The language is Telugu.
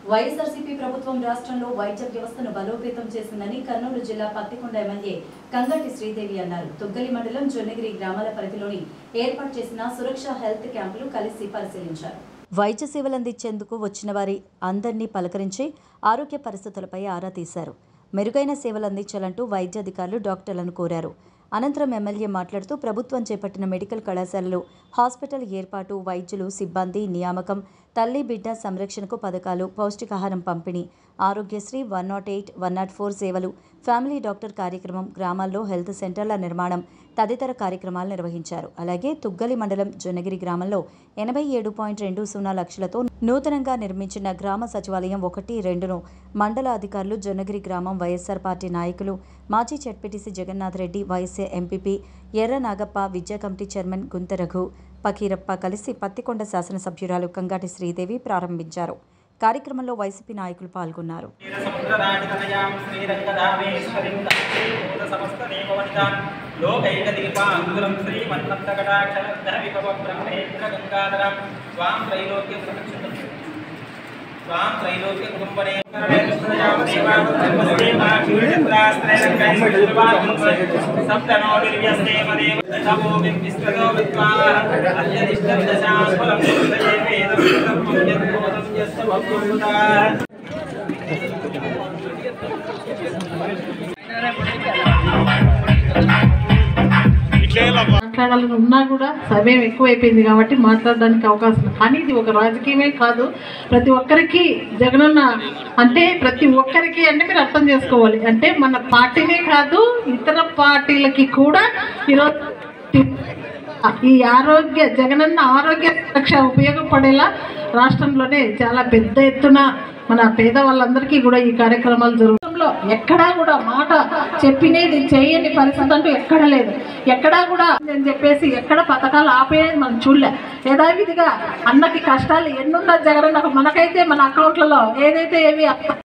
వైఎస్ఆర్సీపీ ప్రభుత్వం రాష్ట్రంలో వైద్య వ్యవస్థను బలోపేతం చేసిందని కర్నూలు జిల్లా పత్తికొండ ఎమ్మెల్యే కంగటి శ్రీదేవి అన్నారు తుగ్గలి మండలం జొన్నగిరి గ్రామాల పరిధిలోని ఏర్పాటు చేసిన సురక్ష హెల్త్ క్యాంపులు కలిసి పరిశీలించారు వైద్య సేవలు అందించేందుకు వచ్చిన వారి అందరినీ పలకరించి ఆరోగ్య పరిస్థితులపై ఆరా తీశారు మెరుగైన సేవలు అందించాలంటూ వైద్య అధికారులు డాక్టర్లను కోరారు అనంతరం ఎమ్మెల్యే మాట్లాడుతూ ప్రభుత్వం చేపట్టిన మెడికల్ కళాశాలలు హాస్పిటల్ ఏర్పాటు వైద్యులు సిబ్బంది నియామకం తల్లి బిడ్డ సంరక్షణకు పథకాలు పౌష్టికాహారం పంపిణీ Aarogyasri one nought eight one nought four సేవలు ఫ్యామిలీ డాక్టర్ కార్యక్రమం గ్రామాల్లో హెల్త్ సెంటర్ల నిర్మాణం తదితర కార్యక్రమాలు నిర్వహించారు అలాగే తుగ్గలి మండలం జొన్నగిరి గ్రామంలో ఎనభై ఏడు పాయింట్ రెండు సున్నా లక్షలతో నూతనంగా నిర్మించిన గ్రామ సచివాలయం ఒకటి రెండును మండల అధికారులు జొన్నగిరి గ్రామం వైఎస్ఆర్ పార్టీ నాయకులు మాజీ ZPTC Jagannath Reddy YSA MPP Erra Nagappa విద్యా కమిటీ చైర్మన్ గుంత రఘు పకీరప్ప కలిసి పత్తికొండ శాసనసభ్యురాలు కంగాటి శ్రీదేవి ప్రారంభించారు కార్యక్రమంలో వైసీపీ నాయకులు పాల్గొన్నారు సముద్రరాజతనయాం శ్రీరంగదామేశ్వరిం సమస్తదేవవనితాం లోకైకదీపాంగురం శ్రీమన్మంతకటాక్షరధర విభవ బ్రహ్మేంద్ర గంగాధరం స్వాం త్రైలోక్య ప్రదక్షిణం స్వాం త్రైలోక్య కుటుంబనే సప్తనోడిర్యస్తే మాట్లాడాలని ఉన్నా కూడా సమయం ఎక్కువైపోయింది కాబట్టి మాట్లాడడానికి అవకాశం ఉంది. కానీ ఇది ఒక రాజకీయమే కాదు ప్రతి ఒక్కరికి జగనన్న అంటే ప్రతి ఒక్కరికి అంటే మీరు అర్థం చేసుకోవాలి అంటే మన పార్టీనే కాదు ఇతర పార్టీలకి కూడా ఈరోజు ఈ ఆరోగ్య జగనన్న ఆరోగ్య రక్ష ఉపయోగపడేలా రాష్ట్రంలోనే చాలా పెద్ద ఎత్తున మన పేద వాళ్ళందరికీ కూడా ఈ కార్యక్రమాలు జరుగుతుంలో ఎక్కడా కూడా మాట చెప్పినేది చేయని పరిస్థితి అంటూ ఎక్కడ లేదు ఎక్కడా కూడా అని చెప్పేసి ఎక్కడ పథకాలు ఆపేది మనం చూడలే యథావిధిగా అన్నకి కష్టాలు ఎన్నున్నా జగనన్న మనకైతే మన అకౌంట్లలో ఏదైతే ఏవి